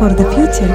for the future.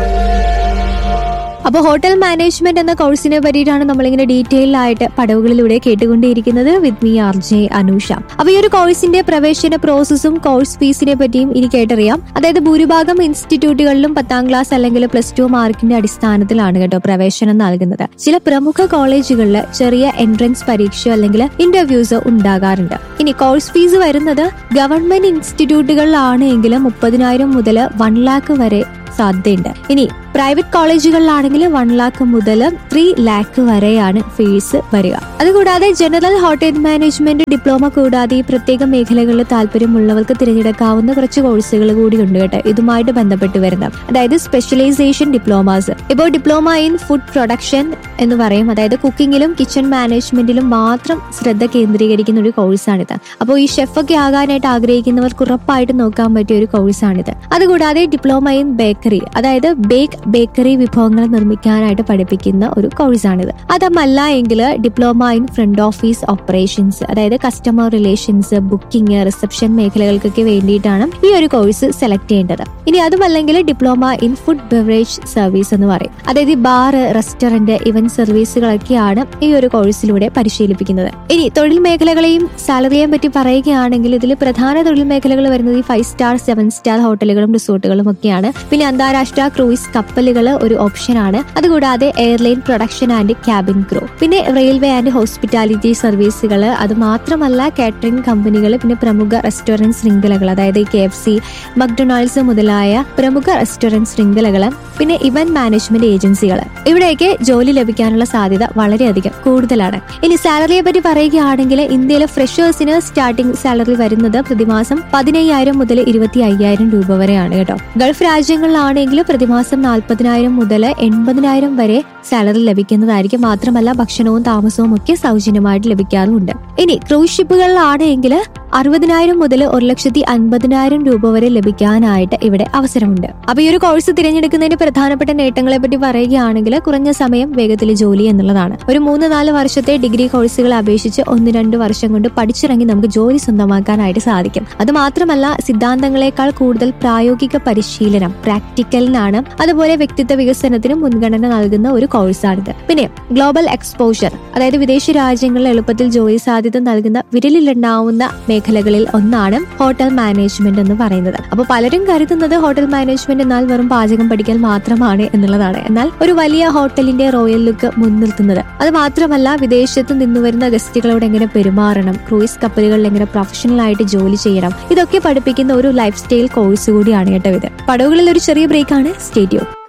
അപ്പോൾ hotel management എന്ന കോഴ്സിനെ പറ്റിയിട്ടാണ് നമ്മളിങ്ങനെ ഡീറ്റെയിൽ ആയിട്ട് പടവുകളിലൂടെ കേട്ടുകൊണ്ടേയിരിക്കുന്നത് with me R J Anusha അപ്പൊ ഈ ഒരു കോഴ്സിന്റെ പ്രവേശന പ്രോസസ്സും കോഴ്സ് ഫീസിനെ പറ്റിയും ഇനി കേട്ടറിയാം അതായത് ഭൂരിഭാഗം ഇൻസ്റ്റിറ്റ്യൂട്ടുകളിലും പത്താം ക്ലാസ് അല്ലെങ്കിൽ പ്ലസ് ടു മാർക്കിന്റെ അടിസ്ഥാനത്തിലാണ് കേട്ടോ പ്രവേശനം നൽകുന്നത് ചില പ്രമുഖ കോളേജുകളിൽ ചെറിയ എൻട്രൻസ് പരീക്ഷ അല്ലെങ്കിൽ ഇന്റർവ്യൂസ് ഉണ്ടാകാറുണ്ട് ഇനി കോഴ്സ് ഫീസ് വരുന്നത് ഗവൺമെന്റ് ഇൻസ്റ്റിറ്റ്യൂട്ടുകളിലാണ് എങ്കിലും മുപ്പതിനായിരം മുതൽ വൺ ലാക്ക് വരെ സാധ്യതയുണ്ട് ഇനി പ്രൈവറ്റ് കോളേജുകളിലാണെങ്കിൽ വൺ ലാക്ക് മുതൽ ത്രീ ലാക്ക് വരെയാണ് ഫീസ് വരിക അതുകൂടാതെ ജനറൽ ഹോട്ടൽ മാനേജ്മെന്റ് ഡിപ്ലോമ കൂടാതെ ഈ പ്രത്യേക മേഖലകളിൽ താല്പര്യമുള്ളവർക്ക് തിരഞ്ഞെടുക്കാവുന്ന കുറച്ച് കോഴ്സുകൾ കൂടി ഉണ്ട് കേട്ടോ ഇതുമായിട്ട് ബന്ധപ്പെട്ട് വരുന്ന അതായത് സ്പെഷ്യലൈസേഷൻ ഡിപ്ലോമാസ് ഇപ്പോൾ ഡിപ്ലോമ ഇൻ ഫുഡ് പ്രൊഡക്ഷൻ എന്ന് പറയും അതായത് കുക്കിങ്ങിലും കിച്ചൺ മാനേജ്മെന്റിലും മാത്രം ശ്രദ്ധ കേന്ദ്രീകരിക്കുന്ന ഒരു കോഴ്സാണിത് അപ്പോൾ ഈ ഷെഫൊക്കെ ആകാനായിട്ട് ആഗ്രഹിക്കുന്നവർക്ക് ഉറപ്പായിട്ട് നോക്കാൻ പറ്റിയ ഒരു കോഴ്സാണിത് അതുകൂടാതെ ഡിപ്ലോമ ഇൻ ബേക്കറി അതായത് ബേക്ക് ബേക്കറി വിഭവങ്ങൾ നിർമ്മിക്കാനായിട്ട് പഠിപ്പിക്കുന്ന ഒരു കോഴ്സാണിത് അതല്ല എങ്കിൽ diploma in front office operations അതായത് കസ്റ്റമർ റിലേഷൻസ് ബുക്കിംഗ് റിസപ്ഷൻ മേഖലകൾക്കൊക്കെ വേണ്ടിയിട്ടാണ് ഈ ഒരു കോഴ്സ് സെലക്ട് ചെയ്യേണ്ടത് ഇനി അതുമല്ലെങ്കിൽ diploma in food beverage service എന്ന് പറയും അതായത് ബാർ റെസ്റ്റോറന്റ് ഇവന്റ് സർവീസുകളൊക്കെയാണ് ഈ ഒരു കോഴ്സിലൂടെ പരിശീലിപ്പിക്കുന്നത് ഇനി തൊഴിൽ മേഖലകളെയും സാലറിയെയും പറ്റി പറയുകയാണെങ്കിൽ ഇതിൽ പ്രധാന തൊഴിൽ മേഖലകൾ വരുന്നത് ഈ ഫൈവ് സ്റ്റാർ സെവൻ സ്റ്റാർ ഹോട്ടലുകളും റിസോർട്ടുകളും ഒക്കെയാണ് പിന്നെ അന്താരാഷ്ട്ര ക്രൂയിസ് കപ്പലുകൾ ഒരു ഓപ്ഷനാണ് അതുകൂടാതെ airline production and cabin crew പിന്നെ റെയിൽവേ ആൻഡ് ഹോസ്പിറ്റാലിറ്റി സർവീസുകൾ അത് മാത്രമല്ല കാറ്ററിംഗ് കമ്പനികൾ പിന്നെ പ്രമുഖ റെസ്റ്റോറന്റ് ശൃംഖലകൾ അതായത് കെ എഫ് സി മക്ഡൊണാൾഡ്സ് മുതലായ പ്രമുഖ റെസ്റ്റോറന്റ് ശൃംഖലകൾ പിന്നെ ഇവന്റ് മാനേജ്മെന്റ് ഏജൻസികൾ ഇവിടെയൊക്കെ ജോലി ലഭിക്കാനുള്ള സാധ്യത വളരെയധികം കൂടുതലാണ് ഇനി സാലറിയെ പറ്റി പറയുകയാണെങ്കിൽ ഇന്ത്യയിലെ ഫ്രഷേഴ്സിന് സ്റ്റാർട്ടിംഗ് സാലറി വരുന്നത് പ്രതിമാസം പതിനയ്യായിരം മുതൽ ഇരുപത്തി അയ്യായിരം രൂപ വരെയാണ് കേട്ടോ ഗൾഫ് രാജ്യങ്ങളിലാണെങ്കിൽ പ്രതിമാസം നാൽപ്പതിനായിരം മുതൽ എൺപതിനായിരം വരെ സാലറി ലഭിക്കുന്നതായിരിക്കും മാത്രമല്ല ഭക്ഷണവും താമസവും ഒക്കെ സൗജന്യമായിട്ട് ലഭിക്കാറുമുണ്ട് ഇനി ക്രൂസ് ഷിപ്പുകളിലാണെങ്കിൽ അറുപതിനായിരം മുതൽ ഒരു ലക്ഷത്തി അൻപതിനായിരം രൂപ വരെ ലഭിക്കാനായിട്ട് ഇവിടെ അവസരമുണ്ട് അപ്പൊ ഈ ഒരു കോഴ്സ് തിരഞ്ഞെടുക്കുന്നതിന് പ്രധാനപ്പെട്ട നേട്ടങ്ങളെ പറ്റി പറയുകയാണെങ്കിൽ കുറഞ്ഞ സമയം വേഗത്തിൽ ജോലി എന്നുള്ളതാണ് ഒരു മൂന്ന് നാല് വർഷത്തെ ഡിഗ്രി കോഴ്സുകളെ അപേക്ഷിച്ച് ഒന്ന് രണ്ട് വർഷം കൊണ്ട് പഠിച്ചിറങ്ങി നമുക്ക് ജോലി സ്വന്തമാക്കാനായിട്ട് സാധിക്കും അത് മാത്രമല്ല സിദ്ധാന്തങ്ങളെക്കാൾ കൂടുതൽ പ്രായോഗിക പരിശീലനം പ്രാക്ടിക്കലിനാണ് അതുപോലെ വ്യക്തിത്വ വികസനത്തിന് മുൻഗണന നൽകുന്ന ഒരു കോഴ്സാണിത് പിന്നെ ഗ്ലോബൽ എക്സ്പോഷർ അതായത് വിദേശ രാജ്യങ്ങളിൽ എളുപ്പത്തിൽ ജോലി സാധ്യത നൽകുന്ന വിരലിലുണ്ടാവുന്ന മേഖലകളിൽ ഒന്നാണ് ഹോട്ടൽ മാനേജ്മെന്റ് എന്ന് പറയുന്നത് അപ്പോൾ പലരും കരുതുന്നത് ഹോട്ടൽ മാനേജ്മെന്റ് എന്നാൽ വെറും പാചകം പഠിക്കൽ മാത്രമാണ് എന്നുള്ളതാണ് എന്നാൽ ഒരു വലിയ ഹോട്ടലിന്റെ റോയൽ ലുക്ക് മുൻനിർത്തുന്നത് അത് മാത്രമല്ല വിദേശത്ത് നിന്ന് വരുന്ന ഗസ്റ്റുകളോട് എങ്ങനെ പെരുമാറണം ക്രൂയിസ് കപ്പലുകളിൽ എങ്ങനെ പ്രൊഫഷണൽ ആയിട്ട് ജോലി ചെയ്യണം ഇതൊക്കെ പഠിപ്പിക്കുന്ന ഒരു ലൈഫ് സ്റ്റൈൽ കോഴ്സ് കൂടിയാണ് കേട്ടോ ഇത് പടവുകളിൽ ഒരു ചെറിയ ബ്രേക്കാണ് സ്റ്റേഡിയം